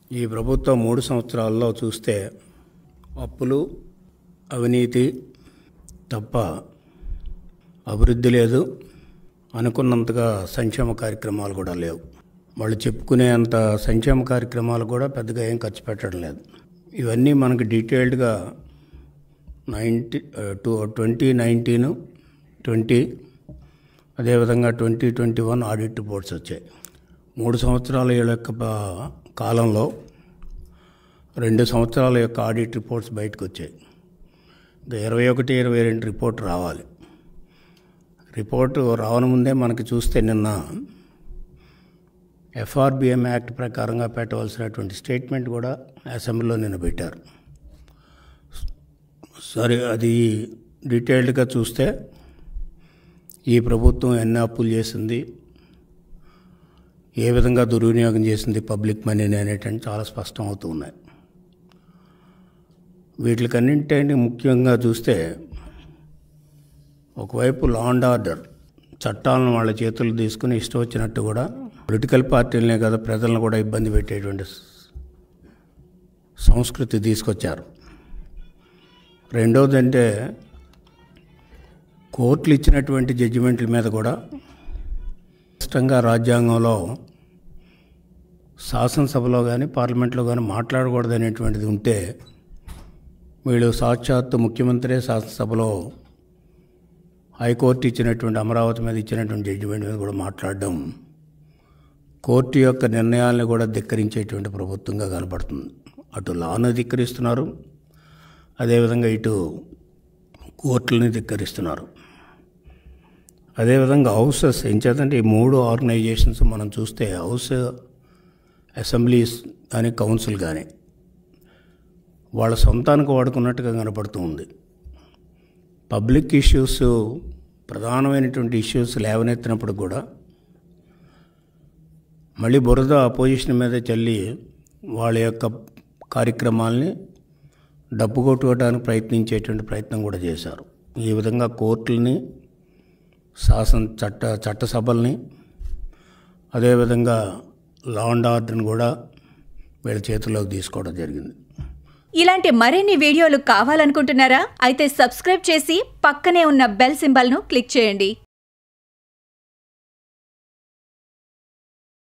ఈ ప్రభుత్వం మూడు సంవత్సరాల్లో చూస్తే అప్పులు అవినీతి తప్ప అభివృద్ధి లేదు అనుకున్నంతగా సంక్షేమ కార్యక్రమాలు కూడా లేవు వాళ్ళు చెప్పుకునే అంత సంక్షేమ కార్యక్రమాలు కూడా పెద్దగా ఏం ఖర్చు పెట్టడం లేదు ఇవన్నీ మనకి డీటెయిల్డ్గా ninety two twenty nineteen twenty అదేవిధంగా twenty twenty one audit reports వచ్చాయి మూడు సంవత్సరాల యొక్క ప- కాలంలో రెండు సంవత్సరాల యొక్క ఆడిట్ రిపోర్ట్స్ బయటకు వచ్చాయి ఇంకా ఇరవై ఒకటి ఇరవై రెండు రిపోర్ట్ రావాలి రిపోర్టు రావనముందే మనకి చూస్తే నిన్న ఎఫ్ఆర్బిఎం యాక్ట్ ప్రకారంగా పెట్టవలసినటువంటి స్టేట్మెంట్ కూడా అసెంబ్లీలో నిన్న పెట్టారు సరే అది డీటెయిల్డ్గా చూస్తే ఈ ప్రభుత్వం ఎన్ని అప్పులు చేసింది ఏ విధంగా దుర్వినియోగం చేసింది పబ్లిక్ మనీని అనేటువంటి చాలా స్పష్టం అవుతూ ఉన్నాయి వీటికన్నింటినీ ముఖ్యంగా చూస్తే ఒకవైపు లా అండ్ ఆర్డర్ చట్టాలను వాళ్ళ చేతులు తీసుకుని ఇష్టం వచ్చినట్టు కూడా పొలిటికల్ పార్టీలనే కదా ప్రజలను కూడా ఇబ్బంది పెట్టేటువంటి సంస్కృతి తీసుకొచ్చారు రెండవది అంటే కోర్టులు ఇచ్చినటువంటి జడ్జిమెంట్ల మీద కూడా స్పష్టంగా రాజ్యాంగంలో శాసనసభలో కానీ పార్లమెంట్లో కానీ మాట్లాడకూడదు అనేటువంటిది ఉంటే వీళ్ళు సాక్షాత్తు ముఖ్యమంత్రి శాసనసభలో హైకోర్టు ఇచ్చినటువంటి అమరావతి మీద ఇచ్చినటువంటి జడ్జిమెంట్ మీద కూడా మాట్లాడడం కోర్టు యొక్క నిర్ణయాలను కూడా ధిక్కరించేటువంటి ప్రభుత్వంగా కనపడుతుంది అటు లాను ధిక్కరిస్తున్నారు అదేవిధంగా ఇటు కోర్టులని ధిక్కరిస్తున్నారు అదేవిధంగా హౌసెస్ ఏం చేద్దంటే ఈ మూడు ఆర్గనైజేషన్స్ మనం చూస్తే హౌస్ అసెంబ్లీస్ కానీ కౌన్సిల్ కానీ వాళ్ళ సొంతానికి వాడుకున్నట్టుగా కనపడుతూ ఉంది పబ్లిక్ ఇష్యూస్ ప్రధానమైనటువంటి ఇష్యూస్ లేవనెత్తినప్పుడు కూడా మళ్ళీ బురద అపోజిషన్ మీద చల్లి వాళ్ళ యొక్క కార్యక్రమాల్ని డబ్బు కొట్టుకోవడానికి ప్రయత్నించేటువంటి ప్రయత్నం కూడా చేశారు ఈ విధంగా కోర్టులని శాసన చట్ట చట్టసభల్ని అదేవిధంగా లా అండ్ ఆర్డర్ని కూడా వీళ్ళ చేతుల్లోకి తీసుకోవడం జరిగింది ఇలాంటి మరిన్ని వీడియోలు కావాలనుకుంటున్నారా అయితే సబ్స్క్రైబ్ చేసి పక్కనే ఉన్న బెల్ సింబల్ను క్లిక్ చేయండి